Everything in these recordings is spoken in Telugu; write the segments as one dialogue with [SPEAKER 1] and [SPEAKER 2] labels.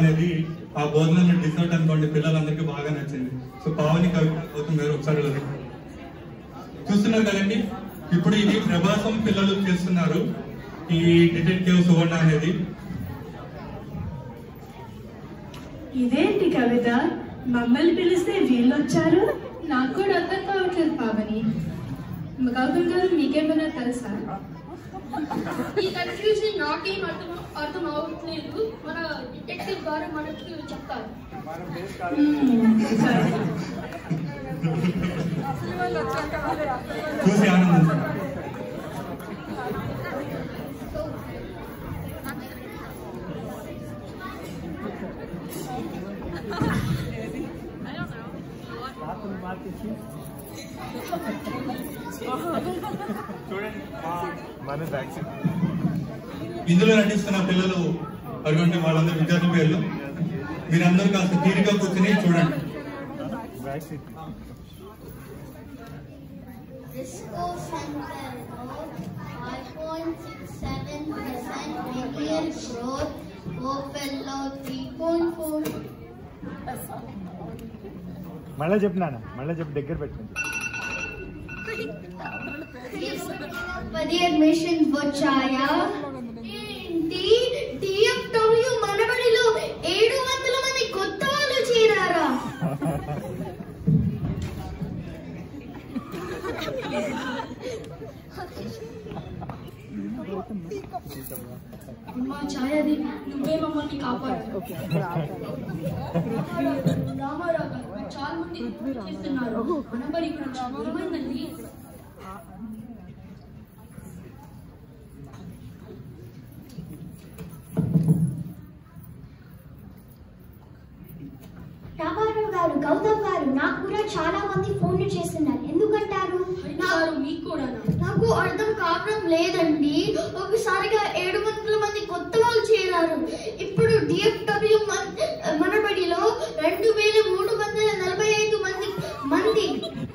[SPEAKER 1] అనేది ఆ భోజనం డిసర్ట్ అనుకోండి పిల్లలందరికీ బాగా నచ్చింది సో పావని కవిత గౌతమ్ గారు ఒకసారి ఇలా రండి. చూస్తున్నారు కదండి ఇప్పుడు ఇది ప్రభాసం పిల్లలు చేస్తున్నారు ఈ డిటెక్టివ్ సువర్ణ అనేది
[SPEAKER 2] ఇదేంటి కవిత మమ్మల్ని పిలిస్తే వీళ్ళు వచ్చారు
[SPEAKER 3] నాకు కూడా అర్థం కావట్లేదు పావని గౌతమ్ గారు మీకేమైనా తెలుసా
[SPEAKER 4] ఈ కన్ఫ్యూజన్ నాకేం అర్థం అర్థం అవ్వట్లేదు మన డిటెక్టివ్ గారు మనకి చెప్తారు
[SPEAKER 2] మ్మ్, సరే.
[SPEAKER 1] చూసి ఆనందించండి
[SPEAKER 5] మన వ్యాక్సిన్
[SPEAKER 1] ఇందులో నటిస్తున్న పిల్లలు అటువంటి వాళ్ళందరూ విద్యార్థుల పేర్లు మీరందరూ కాస్త తీరిగా కూర్చుని చూడండి
[SPEAKER 5] vaccine
[SPEAKER 6] Disco Center of 5.67% linear growth, Opello 3.4.
[SPEAKER 5] మళ్ళీ చెప్పు నాన్న మళ్ళీ చెప్పు దగ్గర పెట్టండి
[SPEAKER 6] పది అడ్మిషన్స్ వచ్చాయా ఏంటి డిఎఫ్డబ్ల్యూ మనబడిలో ఏడు వందల మంది కొత్త వాళ్ళు చేరారా
[SPEAKER 4] అమ్మా ఛాయాదేవి నువ్వే మమ్మల్ని కాపాడు రామారావు గారు చాలా మంది చేస్తున్నారు మనబడి గురించి ఏమైందండి
[SPEAKER 6] రామారావు గారు గౌతమ్ గారు నాకు కూడా చాలా మంది ఫోన్లు చేస్తున్నారు ఎందుకంటారు
[SPEAKER 4] హరి గారు మీకు కూడా
[SPEAKER 6] నాకు అర్థం కావడం లేదండి ఒకసారిగా ఏడు వందల మంది కొత్త వాళ్ళు చేరారు ఇప్పుడు డిఎఫ్డబ్ల్యూ మనబడిలో రెండు వేల మూడు వందల నలభై ఐదు మంది మంది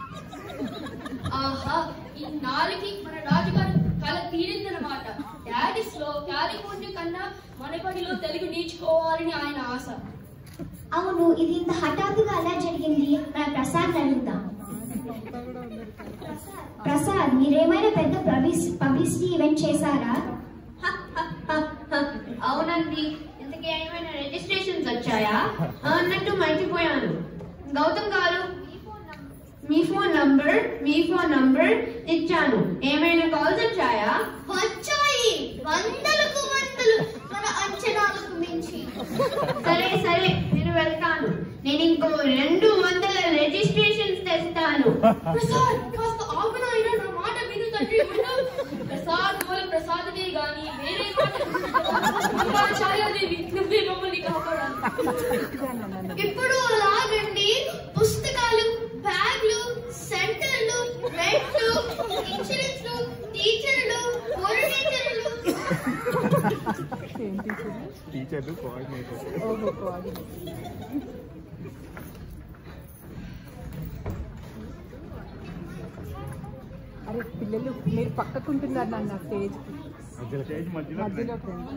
[SPEAKER 4] ఆహా ఈ నాలుగి మన రాజుగారు కల తీరిందనమాట డాడీస్ లో కాలిఫోర్నియా కన్నా మనబడిలో తెలుగు నేర్చుకోవాలని ఆయన ఆశ
[SPEAKER 6] అవును ఇది ఇంత హఠాత్తుగా ఎలా జరిగింది మన ప్రసాద్ అడుగుదాం ప్రసాద్ మీరేమైనా పెద్ద పబ్లిసిటీ ఈవెంట్ చేశారా
[SPEAKER 7] అవునండి ఇంతకీ ఏమైనా రిజిస్ట్రేషన్స్ వచ్చాయా అన్నట్టు మర్చిపోయాను గౌతమ్ గారు మీ ఫోన్ నంబర్ మీ ఫోన్ నంబర్ ఇచ్చాను ఏమైనా కాల్స్ వచ్చాయా
[SPEAKER 6] వచ్చాయి వందలకు వందలు మన అంచనాలకు మించి
[SPEAKER 7] సరే సరే నేను వెళ్తాను నేను ఇంకో రెండు వందల రిజిస్ట్రేషన్స్ తెస్తాను
[SPEAKER 4] ప్రసాద్ కాస్త ఆగునాయినా నా మాట విను తండ్రి విను ప్రసాద్ మూల ప్రసాదమే గాని వేరే మాట ఛాయాదేవి నువ్వే మమ్మల్ని కాపాడాలి
[SPEAKER 6] ఇప్పుడు లాగండి పుస్తకాలు బ్యాగ్లు సెంటర్లు రెంట్లు ఇన్సూరెన్స్లు టీచర్లు కోర్ టీచర్లు
[SPEAKER 5] టీచర్లు కోఆర్డినేటర్
[SPEAKER 8] అరే పిల్లలు మీరు పక్కకుంటున్నారు నన్ను స్టేజ్
[SPEAKER 5] మధ్యలో స్టేజ్ మధ్యలో
[SPEAKER 8] మధ్యలో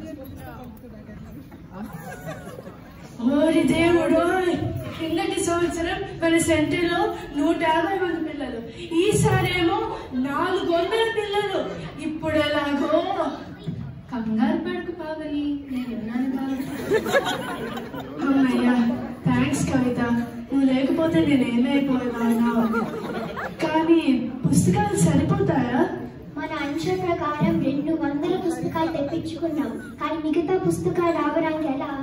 [SPEAKER 2] ఓరి దేవుడు కిందటి సంవత్సరం మన సెంటర్ లో నూట యాభై మంది పిల్లలు ఈసారేమో నాలుగు వందల పిల్లలు ఇప్పుడు ఎలాగో
[SPEAKER 3] కంగారు పడకు పావని నేను ఉన్నాను కాబట్టి
[SPEAKER 2] అమ్మయ్యా థ్యాంక్స్ కవిత నువ్వు లేకపోతే నేను ఏమైపోయినా కానీ పుస్తకాలు సరిపోతాయా
[SPEAKER 6] మన అంచనా ప్రకారం రెండు వందల పుస్తకాలు తెప్పించుకున్నాం కానీ మిగతా పుస్తకాలు రావడానికి ఎలా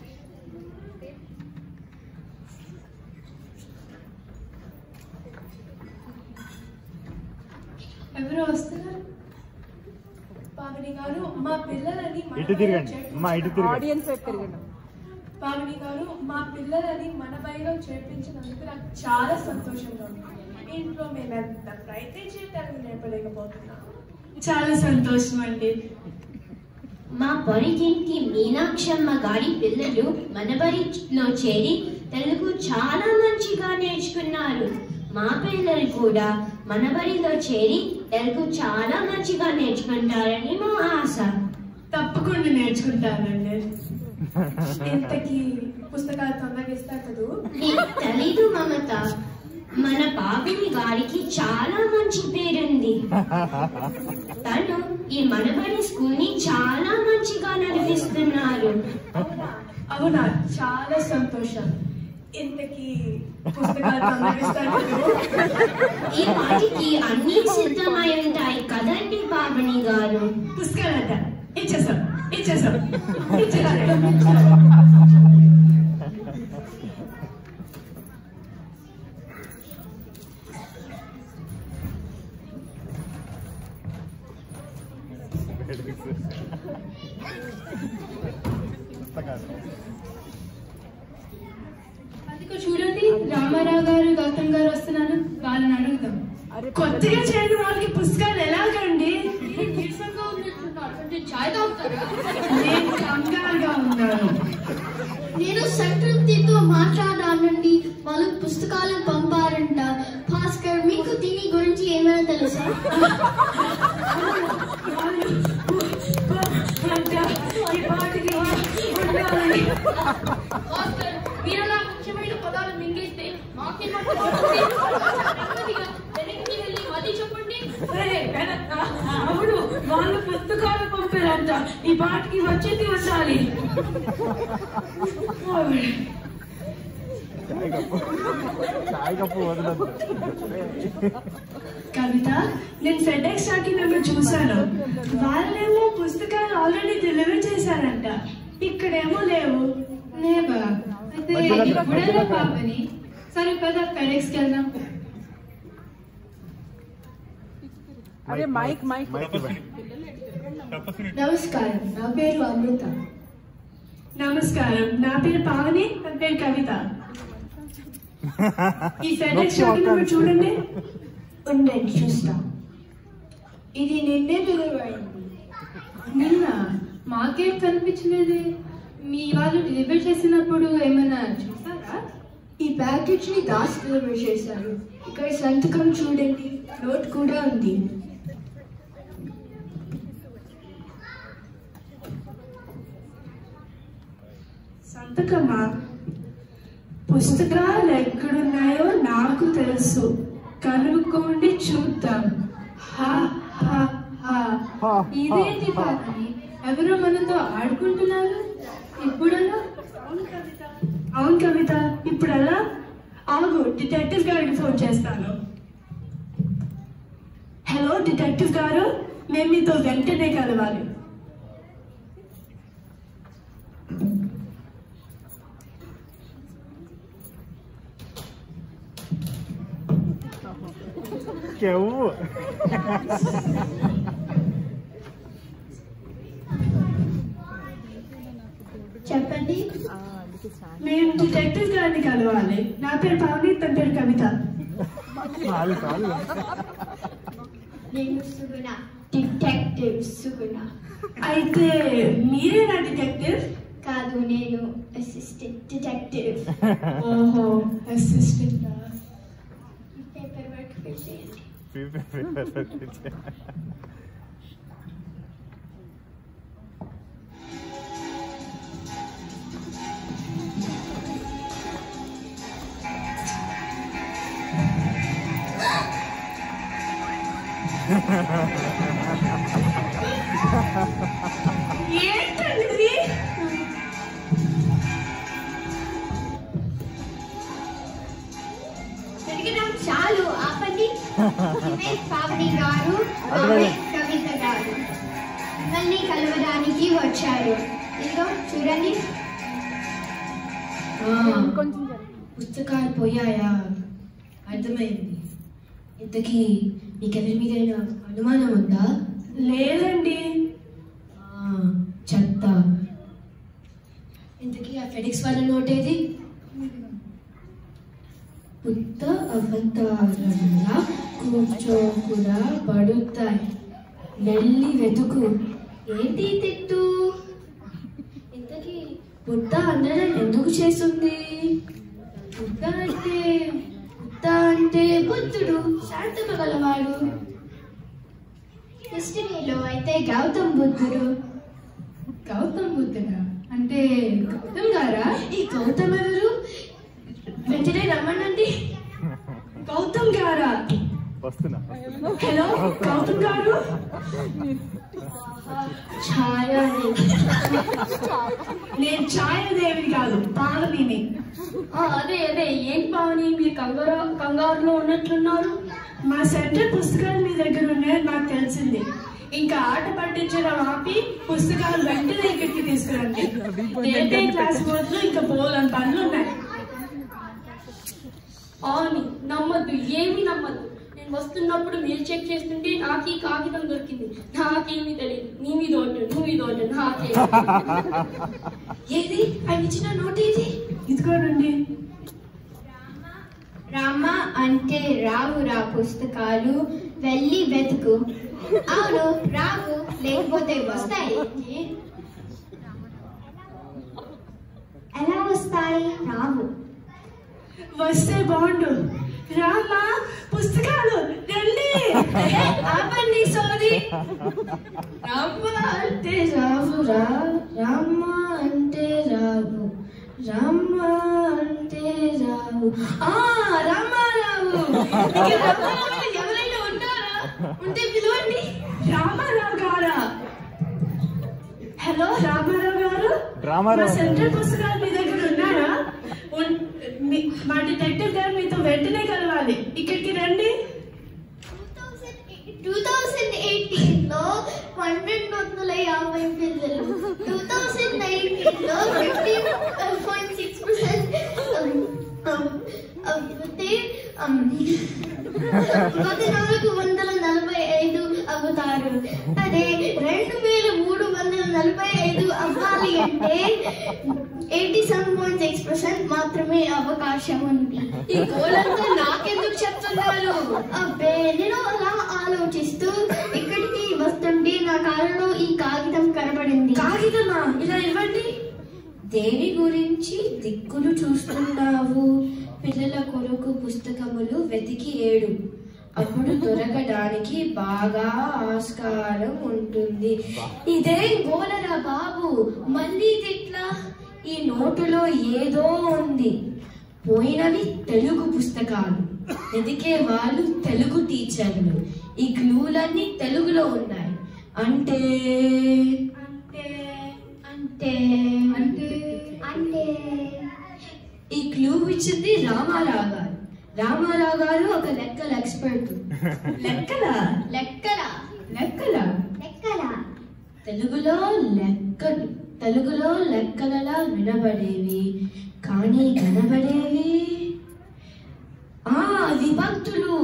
[SPEAKER 3] ఎవరు వస్తున్నారు
[SPEAKER 2] పావని గారు మా పిల్లలని మన
[SPEAKER 5] ఇటు తిరగండి అమ్మా ఇటు తిరగండి
[SPEAKER 8] ఆడియన్స్ వైపు తిరగండి
[SPEAKER 2] పావని గారు మా పిల్లలని మన బడిలో చేర్పించినందుకు నాకు చాలా సంతోషంగా ఉంది ఇంట్లో మేము ఎంత ప్రయత్నం చేయడానికి నేర్పలేకపోతున్నాం చాలా సంతోషం అండి
[SPEAKER 7] మా పొరిగింటి మీనాక్షమ్మ గారి పిల్లలు మనబడిలో చేరి తెలుగు చాలా మంచిగా నేర్చుకున్నారు మా పిల్లలు కూడా మనబడిలో చేరి తెలుగు చాలా మంచిగా నేర్చుకుంటారని మా ఆశ
[SPEAKER 2] తప్పకుండా నేర్చుకుంటానండి ఇంతకీ పుస్తకాలు తొందరగా ఇస్తారు కదూ
[SPEAKER 7] నీకు తెలీదు మమత మన బాబుని గారికి చాలా మంచి పేరుంది తను ఈ మనబడి స్కూల్ ని చాలా మంచిగా నడిపిస్తున్నారు
[SPEAKER 2] అవునా చాలా సంతోషం ఇంతకీ పుస్తకాలు తొందరగా ఇస్తారు కదూ
[SPEAKER 7] ఈ పాటికి అన్ని సిద్ధమై ఉంటాయి కదండి బాబని గారు
[SPEAKER 2] పుస్తకాలంట ఇచ్చేసాం ఇచ్చేసాం ఇచ్చేసాం
[SPEAKER 3] అందుకో చూడండి రామారావు గారు గౌతమ్ గారు వస్తున్నారు వాళ్ళని అడుగుదాం
[SPEAKER 2] కొత్తగా చేరిన వాళ్ళకి పుస్తకాలు ఎలాగండి
[SPEAKER 4] నీరసంగా ఉన్నట్టున్నారు అంటే చాయ్ తాగుతారా
[SPEAKER 2] నేను కంగారుగా ఉన్నాను
[SPEAKER 6] నేను సంతృప్తితో మాట్లాడానండి వాళ్ళు పుస్తకాలు పంపారంట భాస్కర్ మీకు దీని గురించి ఏమైనా తెలుసా
[SPEAKER 2] ఈ పాటికి ఉండాలి.
[SPEAKER 4] భాస్కర్ మీరలా ముఖ్యమైన పదాలు మింగేస్తే మాకే మాట్లాడుతుంది నెమ్మదిగా వెనక్కి వెళ్ళి మళ్ళీ చెప్పండి
[SPEAKER 2] సరే, వెన- ఆ, అవును వాళ్ళు పుస్తకాలు పంపారంట ఈ పాటికి వచ్చేది ఉండాలి
[SPEAKER 5] చాయ్ కప్పు చాయ్ కప్పు వదలద్దు
[SPEAKER 2] కవిత నేను ఫెడెక్స్ ఆకి మిమ్మల్ని చూశాను వాళ్ళేమో పుస్తకాలు ఆల్రెడీ డెలివరీ చేశారంట ఇక్కడేమో లేవు
[SPEAKER 3] లేవా అయితే
[SPEAKER 5] మధ్యలో
[SPEAKER 3] ఇప్పుడే
[SPEAKER 5] మధ్యలో
[SPEAKER 3] పాపని సరే పద ఫెడెక్స్కి వెళ్దాం
[SPEAKER 8] అరే మైక్ మైక్
[SPEAKER 5] మైక్ ఇవ్వండి
[SPEAKER 6] నమస్కారం నా పేరు అమృత
[SPEAKER 2] నమస్కారం నా పేరు పావని నా పేరు కవిత ఈ ఫెడెక్స్ ఆకి మిమ్మల్ని చూడండి
[SPEAKER 6] ఉండండి చూస్తా ఇది నిన్నే డెలివరీ
[SPEAKER 3] నిన్న మాకేం కనిపించలేదే మీ వాళ్ళు డెలివరీ చేసినప్పుడు ఏమైనా చూసారా
[SPEAKER 6] ఈ ప్యాకేజ్ ని దాస్ డెలివరీ చేశారు ఇక్కడ సంతకం చూడండి నోట్ కూడా ఉంది
[SPEAKER 2] సంతకమా పుస్తకాలు ఎక్కడున్నాయో నాకు తెలుసు కనుక్కోండి చూద్దాం హా హా హా
[SPEAKER 3] ఇదేంటి పాపని ఎవరో మనతో ఆడుకుంటున్నారు ఇప్పుడలా
[SPEAKER 2] అవును కవిత ఇప్పుడు ఎలా ఆగు డిటెక్టివ్ గారికి ఫోన్ చేస్తాను హలో డిటెక్టివ్ గారు మేము మీతో వెంటనే కలవాలి
[SPEAKER 5] కెవ్వు
[SPEAKER 6] చెప్పండి
[SPEAKER 2] మేము డిటెక్టివ్ గారిని కలవాలి నా పేరు పావని తన పేరు కవిత
[SPEAKER 5] చాలు చాలు
[SPEAKER 6] నేను సుగుణ డిటెక్టివ్ సుగుణ
[SPEAKER 2] అయితే మీరే నా డిటెక్టివ్
[SPEAKER 6] కాదు నేను అసిస్టెంట్ డిటెక్టివ్
[SPEAKER 2] ఓహో అసిస్టెంట్
[SPEAKER 6] పేపర్ వర్క్ చేయండి
[SPEAKER 2] ఏంటండి ఇది?
[SPEAKER 6] తిరగడం చాలు ఆపండి ఇవే పావని గారు ఆమె కవిత గారు మిమ్మల్ని కలవడానికి వచ్చారు ఇదిగో చూడండి
[SPEAKER 8] కొంచెం జరగండి.
[SPEAKER 4] పుస్తకాలు పోయాయా అర్థమైంది ఇంతకీ నీకెవరి మీద అనుమానం ఉందా
[SPEAKER 2] లేదండి
[SPEAKER 4] ఆ, చెత్త ఇంతకీ ఆ ఫెడిక్స్ వాళ్ళ నోట్ ఏది పుత్త అవతారంలా కూర్చోకురా పడుతాయి వెళ్ళి వెతుకు ఏంటి తిట్టు ఇంతకీ బుద్ధ అందరం ఎందుకు చేస్తుంది బుద్ధ అంటే బుద్ధ అంటే బుద్ధుడు శాంతమ గలవాడు
[SPEAKER 6] హిస్టరీలో అయితే గౌతమ్ బుద్ధుడు
[SPEAKER 3] గౌతమ్ బుద్ధుడా అంటే అంటే గౌతమ్ గారా
[SPEAKER 4] ఈ గౌతమ్ ఎవరు వెంటనే రమ్మనండి
[SPEAKER 2] గౌతమ్ గారా
[SPEAKER 5] వస్తున్నా
[SPEAKER 2] హలో గౌతమ్ గారు
[SPEAKER 4] ఛాయాదేవి
[SPEAKER 2] నేను ఛాయాదేవిని కాదు పావనిని
[SPEAKER 4] ఆ, అదే అదే ఏంటి పావని మీరు కంగారు కంగారులో ఉన్నట్లున్నారు
[SPEAKER 2] మా సెంటర్ పుస్తకాలు మీ దగ్గర ఉన్నాయని నాకు తెలిసింది ఇంకా ఆట పట్టించడం ఆపి పుస్తకాలు వెంటనే ఇక్కడికి తీసుకురండి డే క్లాస్ బోర్డులో ఇంకా పోలని పనులు ఉన్నాయి
[SPEAKER 4] అవును నమ్మద్దు ఏమీ నమ్మద్దు నేను వస్తున్నప్పుడు మీరు చెక్ చేస్తుంటే నాకు ఈ కాగితం దొరికింది నాకేమీ తెలియదు నీ మీద ఒకటి నువ్వు మీద ఒకటి నాకే ఏది ఆయన ఇచ్చిన నోట్ ఏది
[SPEAKER 2] ఇదిగోనండి
[SPEAKER 7] రామ అంటే రావు రా పుస్తకాలు వెళ్ళి వెతుకు అవును రావు లేకపోతే వస్తాయి ఎలా వస్తాయి రావు
[SPEAKER 2] వస్తే బాగుండు రామా పుస్తకాలు రండి ఏ, ఆపండి సోది
[SPEAKER 4] రామ అంటే రావు రా రామ అంటే రావు రామ అంటే రావు ఆ రామారావు ఇక్కడ రామారావు ఎవరైనా ఉంటారా ఉంటే పిలవండి
[SPEAKER 2] రామారావు గారా హలో రామారావు గారు
[SPEAKER 5] రామారావు.
[SPEAKER 2] మా సెంట్రల్ పుస్తకాలు మీ దగ్గర ఉన్నారా ఉన్- మీ- మా డిటెక్టివ్ గారు మీతో వెంటనే కలవాలి ఇక్కడికి రండి
[SPEAKER 6] టూ థౌసండ్ ఎయిటీన్ లో పన్నెండు వందల యాభై పిల్లలు టూ థౌసండ్ నైన్టీన్ లో ఫిఫ్టీన్ పాయింట్ సిక్స్ పర్సెంట్ పద్నాలుగు వందల నలభై ఐదు అవుతారు అదే రెండు వేల మూడు వందల నలభై ఐదు అవ్వాలి అంటే eighty seven point six percent మాత్రమే అవకాశం ఉంది
[SPEAKER 4] ఈ గోలంతా నాకెందుకు చెప్తున్నారు
[SPEAKER 6] అబ్బే నేను అలా ఆలోచిస్తూ ఇక్కడికి వస్తుంటే నా కారులో ఈ కాగితం కనబడింది
[SPEAKER 4] కాగితమా ఇలా ఇవ్వండి దేని గురించి దిక్కులు చూస్తున్నావు పిల్లల కొరకు పుస్తకములు వెతికి ఏడు అప్పుడు దొరకడానికి బాగా ఆస్కారం ఉంటుంది ఇదేం గోలరా బాబు మళ్ళీ ఇట్లా ఈ నోటులో ఏదో ఉంది పోయినవి తెలుగు పుస్తకాలు వెతికే వాళ్ళు తెలుగు టీచర్లు ఈ క్లూలన్నీ తెలుగులో ఉన్నాయి అంటే
[SPEAKER 6] అంటే అంటే
[SPEAKER 7] అంటే
[SPEAKER 6] అంటే
[SPEAKER 4] ఈ క్లూ ఇచ్చింది రామారావు గారు రామారావు గారు ఒక లెక్కల ఎక్స్పర్ట్
[SPEAKER 2] లెక్కల
[SPEAKER 6] లెక్కల
[SPEAKER 2] లెక్కల
[SPEAKER 6] లెక్కల
[SPEAKER 4] తెలుగులో లెక్కలు తెలుగులో లెక్కలలా వినబడేవి కానీ కనబడేవి ఆ విభక్తులు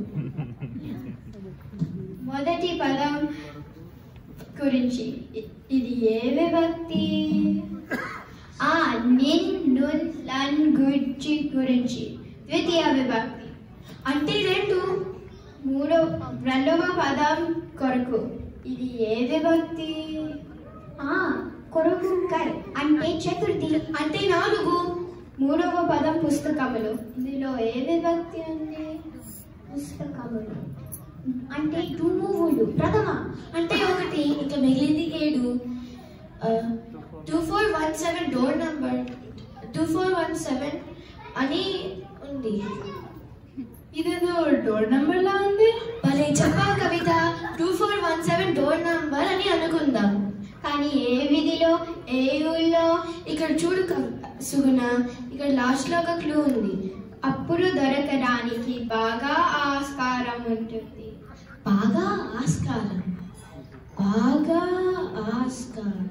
[SPEAKER 6] మొదటి పదం గురించి ఇ- ఇది ఏ విభక్తి ఆ నిన్ నున్ లన్ గురించి గురించి ద్వితీయ విభక్తి
[SPEAKER 4] అంటే రెండు
[SPEAKER 6] మూడో రెండవ పదం కొరకు ఇది ఏ విభక్తి ఆ కొరకు కర్ అంటే చతుర్థి
[SPEAKER 4] అంటే నాలుగు
[SPEAKER 6] మూడవ పదం పుస్తకములు ఇందులో ఏ విభక్తి ఉంది పుస్తకములు అంటే టుమువులు ప్రథమ
[SPEAKER 4] అంటే ఒకటి ఇంకా మిగిలింది ఏడు two four one seven door number two four one seven అని ఉంది
[SPEAKER 2] ఇదేదో డోర్ నంబర్ లా ఉంది
[SPEAKER 4] భలే చెప్పావు Kavitha two four one seven door number అని అనుకుందాం
[SPEAKER 6] కానీ ఏ విధిలో
[SPEAKER 4] ఏ ఊళ్ళో ఇక్కడ చూడు కవి- సుగుణ ఇక్కడ లాస్ట్ లో ఒక క్లూ ఉంది
[SPEAKER 6] అప్పుడు దొరకడానికి బాగా ఆస్కారం ఉంటుంది
[SPEAKER 4] బాగా ఆస్కారం బాగా ఆస్కారం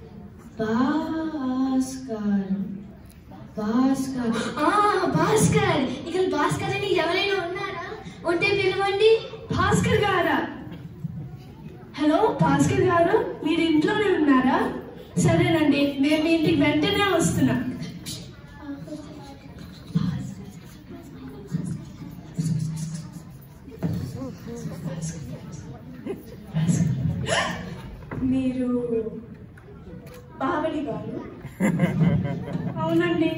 [SPEAKER 4] భాస్కారం భాస్కర్ ఆ భాస్కర్ ఇక్కడ భాస్కర్ అని ఎవరైనా ఉన్నారా ఉంటే పిలవండి
[SPEAKER 2] భాస్కర్ గారా హలో భాస్కర్ గారు మీరు ఇంట్లోనే ఉన్నారా సరేనండి నేను మీ ఇంటికి వెంటనే వస్తున్నా మీరు బావలి గారు అవునండి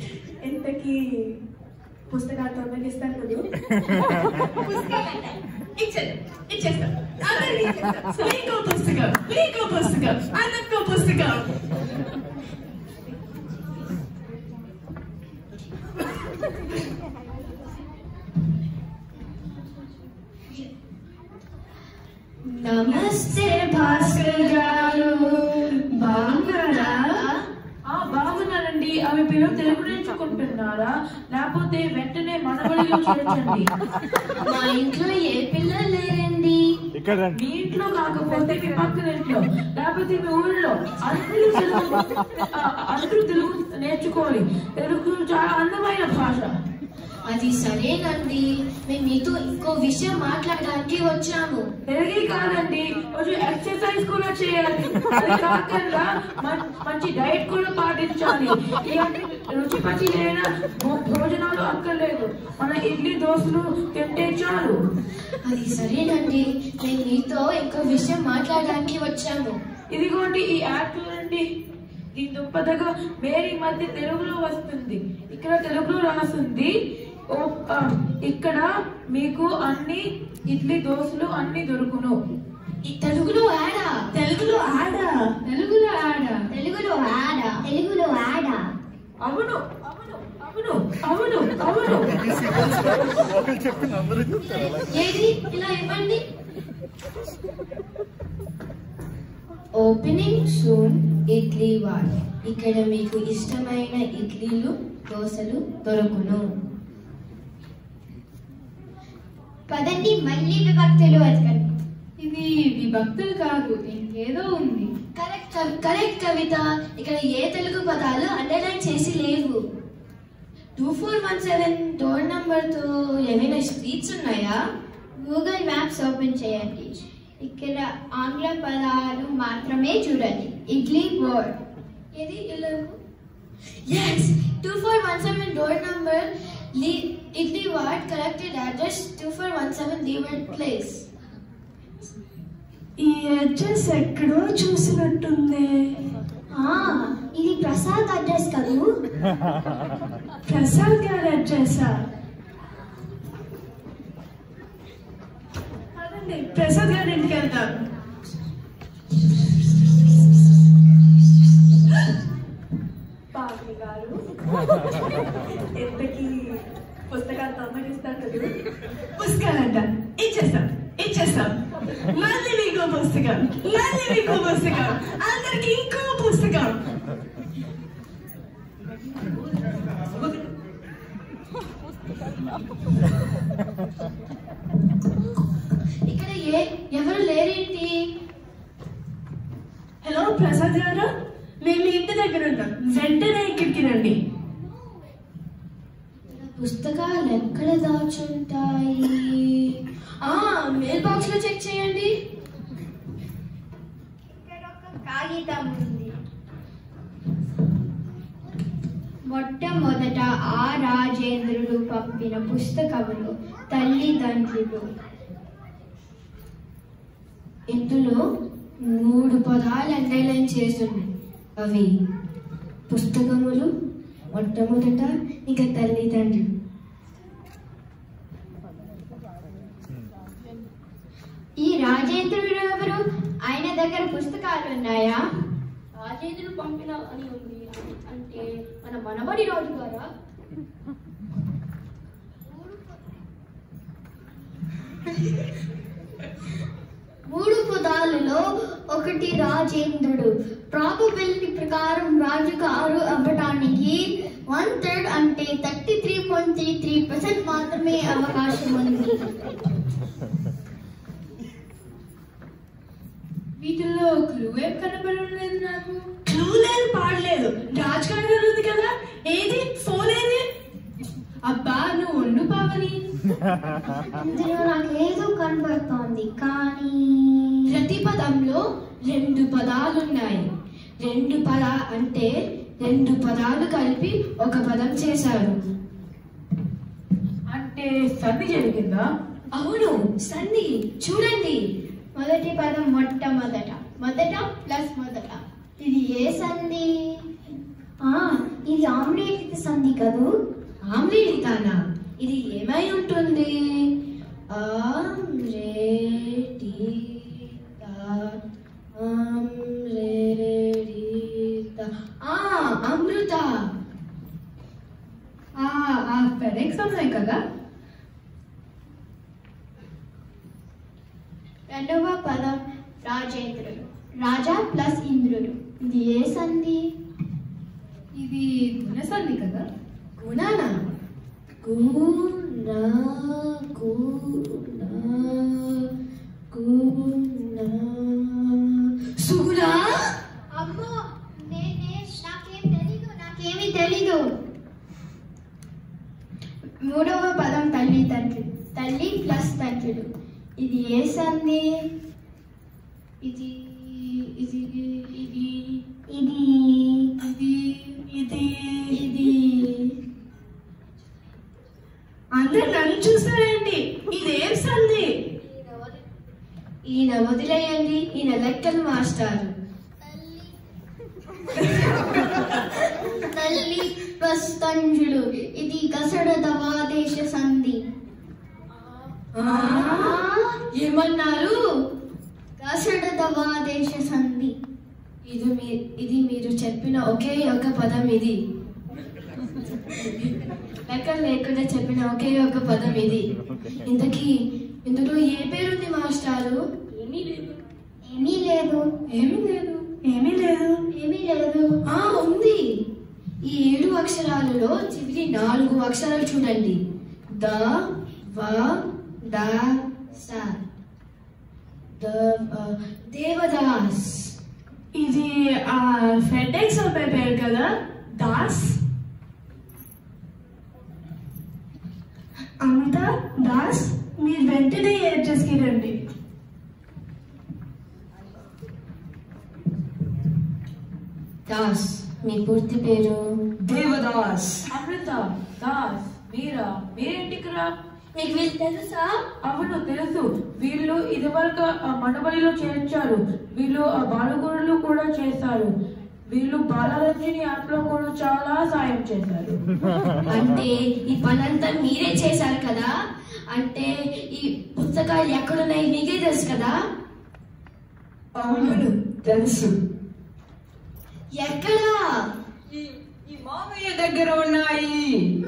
[SPEAKER 2] ఎంతకి పుస్తకాలు తొలగిస్తాను కదా ఇచ్చేద్దాం ఇచ్చేస్తాం అందరికీ ఇచ్చేస్తాం. మీకో పుస్తకం మీకో పుస్తకం అందరికో పుస్తకం
[SPEAKER 6] నమస్తే భాస్కర్ గారు బాగున్నారా
[SPEAKER 2] ఆ బాగున్నానండి అవి పిల్లలు తెలుగు నేర్చుకుంటున్నారా లేకపోతే వెంటనే మనబడిలో చేర్చండి
[SPEAKER 6] మా ఇంట్లో ఏ పిల్లలు లేరండి
[SPEAKER 5] ఇక్కడ రండి
[SPEAKER 2] మీ ఇంట్లో కాకపోతే మీ పక్కన ఇంట్లో లేకపోతే మీ ఊళ్ళో అందరూ తెలుగు ఆ, అందరూ తెలుగు నేర్చుకోవాలి తెలుగు చాలా అందమైన భాష
[SPEAKER 6] అది సరేనండి మేము మీతో ఇంకో విషయం మాట్లాడడానికి వచ్చాము
[SPEAKER 2] తెలుగే కాదండి కొంచెం ఎక్సర్సైజ్ కూడా చేయాలి అది కాకుండా మం- మంచి డైట్ కూడా పాటించాలి ఇలాంటి రుచి పచి లేన భో- భోజనాలు అక్కర్లేదు మన ఇడ్లీ దోశలు తింటే చాలు
[SPEAKER 6] అది సరేనండి మేము మీతో ఇంకో విషయం మాట్లాడడానికి వచ్చాము
[SPEAKER 2] ఇదిగోండి ఈ యాప్ చూడండి దీని దుప్పదగా వేరే మధ్య తెలుగులో వస్తుంది ఇక్కడ తెలుగులో రాస్తుంది ఓ ఆ, ఇక్కడ మీకు అన్ని ఇడ్లీ దోశలు అన్ని దొరుకును
[SPEAKER 6] ఈ తెలుగులో ఆడా
[SPEAKER 2] తెలుగులో ఆడా
[SPEAKER 3] తెలుగులో ఆడ
[SPEAKER 6] తెలుగులో ఆడా తెలుగులో ఆడా
[SPEAKER 2] అవును అవును అవును అవును అవును
[SPEAKER 5] ఒకరు చెప్పింది అందరూ చెప్తారు అలా
[SPEAKER 6] ఏది ఇలా ఇవ్వండి ఓపెనింగ్ సూన్ ఇడ్లీ వార్ ఇక్కడ మీకు ఇష్టమైన ఇడ్లీలు దోశలు దొరుకును పదండి మళ్ళీ విభక్తులు వెతకండి
[SPEAKER 3] ఇది విభక్తులు కాదు ఇంకేదో ఉంది
[SPEAKER 6] కరెక్ట్ కరెక్ట్ కవిత ఇక్కడ ఏ తెలుగు పదాలు అండర్లైన్ చేసి లేవు two four one seven door నంబర్తో ఏమైనా స్ట్రీట్స్ ఉన్నాయా గూగుల్ మ్యాప్స్ ఓపెన్ చేయండి ఇక్కడ ఆంగ్ల పదాలు మాత్రమే చూడండి ఇడ్లీ వర్డ్ ఇది ఇల్లు yes two four one seven door number idli ward corrected address two four one seven లీవర్డ్ ప్లేస్
[SPEAKER 2] ఈ అడ్రస్ ఎక్కడో చూసినట్టుంది
[SPEAKER 6] ఇది ప్రసాద్ అడ్రస్ కదూ
[SPEAKER 2] ప్రసాద్ గారి అడ్రస్సా అదండి ప్రసాద్ గారి ఇంటికి వెళ్తాం పాపి గారు ఎంతకి పుస్తకాలు తమ్మనిస్తారు కదా పుస్తకాలంట ఇచ్చేస్తాం ఇచ్చేస్తాం మళ్ళీ మీకు పుస్తకం మళ్ళీ మీకు పుస్తకం అందరికి ఇంకో పుస్తకం
[SPEAKER 6] ఇక్కడ ఏ ఎవరు లేరేంటి
[SPEAKER 2] హలో ప్రసాద్ గారు మేము మీ ఇంటి దగ్గర ఉంటాం వెంటనే ఇక్కడికి రండి
[SPEAKER 6] పుస్తకాలు ఎక్కడ దాచుంటాయి ఆ మెయిల్ బాక్స్ లో చెక్ చేయండి ఇక్కడ ఒక కాగితం ఉంది మొట్టమొదట ఆ రాజేంద్రుడు పంపిన పుస్తకములు తల్లిదండ్రులు ఇందులో మూడు పదాలు అండర్లైన్ చేస్తున్నాయి అవి పుస్తకములు మొట్టమొదట ఇక తల్లిదండ్రులు ఈ రాజేంద్రుడు ఎవరు ఆయన దగ్గర పుస్తకాలు ఉన్నాయా
[SPEAKER 4] రాజేంద్రుడు పంపిన అని ఉంది అంటే మన మనబడి రాజు గారా
[SPEAKER 6] మూడు పదాలలో ఒకటి రాజేంద్రుడు ప్రాబబిలిటీ ప్రకారం రాజుగారు అవ్వడానికి వన్ థర్డ్ అంటే thirty three point three three percent మాత్రమే అవకాశం ఉంది
[SPEAKER 3] వీటిల్లో క్లూ ఏం కనబడలేదు నాకు
[SPEAKER 2] క్లూ లేదు పాడలేదు రాజుగారి గారు ఉంది కదా ఏది ఫోన్ ఏది
[SPEAKER 3] అబ్బా నువ్వు ఉండు పావని
[SPEAKER 6] ఇందులో నాకు ఏదో కనబడుతోంది కానీ
[SPEAKER 3] ప్రతి పదంలో రెండు పదాలు ఉన్నాయి రెండు పద అంటే రెండు పదాలు కలిపి ఒక పదం చేశారు
[SPEAKER 2] అంటే సంధి జరిగిందా
[SPEAKER 6] అవును సంధి చూడండి మొదటి పదం మొట్టమొదట మొదట ప్లస్ మొదట ఇది ఏ సంధి ఆ ఇది ఆమ్లేట్ సంధి కదూ
[SPEAKER 3] ఆమ్లీతానా ఇది ఏమై ఉంటుంది ఆ అమ్రేడిత ఆ అమృత ఆ ఆ ఫెడెక్స్ ఉన్నాయి కదా
[SPEAKER 6] రెండవ పదం రాజేంద్రుడు రాజా ప్లస్ ఇంద్రుడు ఇది ఏ సంధి
[SPEAKER 3] ఇది గుణసంధి కదా గుణానా గుణ గుణ గుణ సుగుణ
[SPEAKER 6] అమ్మో నేనే నాకేం తెలీదు నాకేమీ తెలీదు మూడవ పదం తల్లి తండ్రి తల్లి ప్లస్ తండ్రుడు ఇది ఏ సంధి ఇది ఇది ఇది ఇది ఇది ఇది ఇది
[SPEAKER 2] అందరు నన్ను చూస్తారేంటి ఇదేం సంధి
[SPEAKER 3] ఈయన వదిలేయండి ఈయన లెక్కలు మాస్టారు
[SPEAKER 6] తల్లి ప్లస్ తండ్రుడు ఇది గసడ దవాదేశ సంధి
[SPEAKER 3] ఆ, ఏమన్నారు
[SPEAKER 6] గసడ దవాదేశ సంధి
[SPEAKER 3] ఇది మీ ఇది మీరు చెప్పిన ఒకే ఒక పదం ఇది లెక్కలు లేకుండా చెప్పిన ఒకే ఒక పదం ఇది ఇంతకీ ఇందులో ఏ పేరుంది మాస్టారు
[SPEAKER 2] ఏమీ లేదు
[SPEAKER 6] ఏమీ లేదు
[SPEAKER 3] ఏమీ లేదు
[SPEAKER 2] ఏమీ లేదు
[SPEAKER 6] ఏమీ లేదు
[SPEAKER 3] ఆ ఉంది ఈ ఏడు అక్షరాలలో చివరి నాలుగు అక్షరాలు చూడండి ద వ ద స ద వ- దేవదాస్
[SPEAKER 2] ఇది ఆ ఫెడెక్స్ అబ్బాయి పేరు కదా దాస్ అమిత దాస్ మీరు వెంటనే ఏడ్రెస్కి రండి
[SPEAKER 3] దాస్ మీ పూర్తి పేరు
[SPEAKER 8] దేవదాస్
[SPEAKER 2] అమృత దాస్ మీరా మీరేంటికి రా
[SPEAKER 6] మీకు వీళ్ళు తెలుసా
[SPEAKER 2] అవును తెలుసు వీళ్ళు ఇదివరకు ఆ మనబడిలో చేర్చారు వీళ్ళు ఆ బాలగురులు కూడా చేశారు వీళ్ళు బాలరంజని యాప్ లో కూడా చాలా సాయం చేశారు
[SPEAKER 3] అంటే ఈ పనంతా మీరే చేశారు కదా అంటే ఈ పుస్తకాలు ఎక్కడున్నాయి మీకే తెలుసు కదా
[SPEAKER 8] అవును తెలుసు
[SPEAKER 3] ఎక్కడా
[SPEAKER 8] ఈ ఈ మామయ్య దగ్గర ఉన్నాయి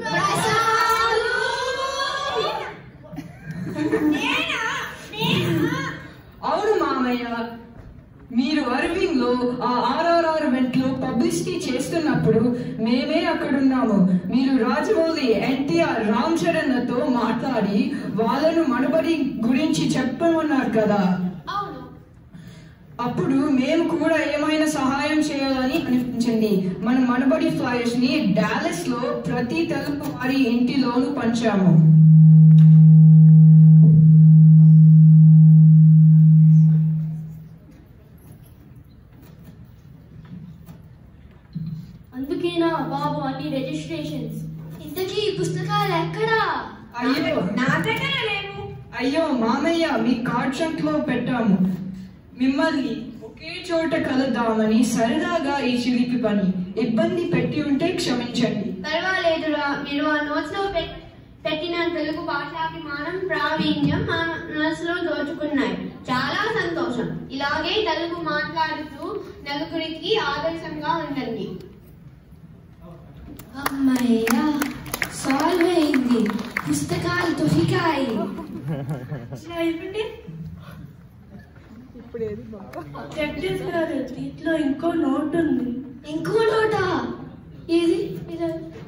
[SPEAKER 8] అవును మామయ్య మీరు అరవింద్ లో ఆ ఆర్ఆర్ఆర్ ఈవెంట్ లో పబ్లిసిటీ చేస్తున్నప్పుడు మేమే అక్కడున్నాము మీరు రాజమౌళి ఎన్టీఆర్ రామ్ చరణ్ తో మాట్లాడి వాళ్ళను మనబడి గురించి చెప్పమన్నారు కదా
[SPEAKER 6] అవును
[SPEAKER 8] అప్పుడు మేము కూడా ఏమైనా సహాయం చేయాలని అనిపించింది మన మనబడి ఫ్లైర్స్ ని డాలస్ లో ప్రతి తెలుగు వారి ఇంటిలోనూ పంచాము
[SPEAKER 6] అందుకేనా బాబు అన్ని రిజిస్ట్రేషన్స్ ఇంతకీ ఈ పుస్తకాలు ఎక్కడా
[SPEAKER 8] అయ్యో
[SPEAKER 2] నా దగ్గర లేవు
[SPEAKER 8] అయ్యో మామయ్య మీ కార్డ్ షంక్ లో పెట్టాము మిమ్మల్ని ఒకే చోట కలుద్దామని సరదాగా ఈ చిలిపి పని ఇబ్బంది పెట్టి ఉంటే క్షమించండి
[SPEAKER 7] పర్వాలేదురా మీరు ఆ నోట్స్ లో పెట్- పెట్టిన తెలుగు భాషాభిమానం ప్రావీణ్యం మా మనసులో దోచుకున్నాయి చాలా సంతోషం ఇలాగే తెలుగు మాట్లాడుతూ నలుగురికి ఆదర్శంగా ఉండండి
[SPEAKER 3] అమ్మయ్యా సాల్వ్ అయింది పుస్తకాలు దొరికాయి
[SPEAKER 2] అయిపోయింది చెక్ చేస్తున్నారు దీంట్లో ఇంకో నోట్ ఉంది
[SPEAKER 3] ఇంకో నోట ఇది ఇది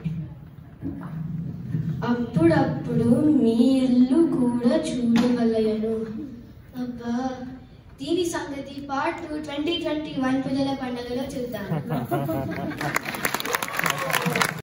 [SPEAKER 3] అప్పుడప్పుడు మీ ఇల్లు కూడా చూడవలయను అబ్బా దీని సంగతి పార్ట్ ట్వంటీ ట్వంటీ వన్ పిల్లల పండుగలో చూద్దాం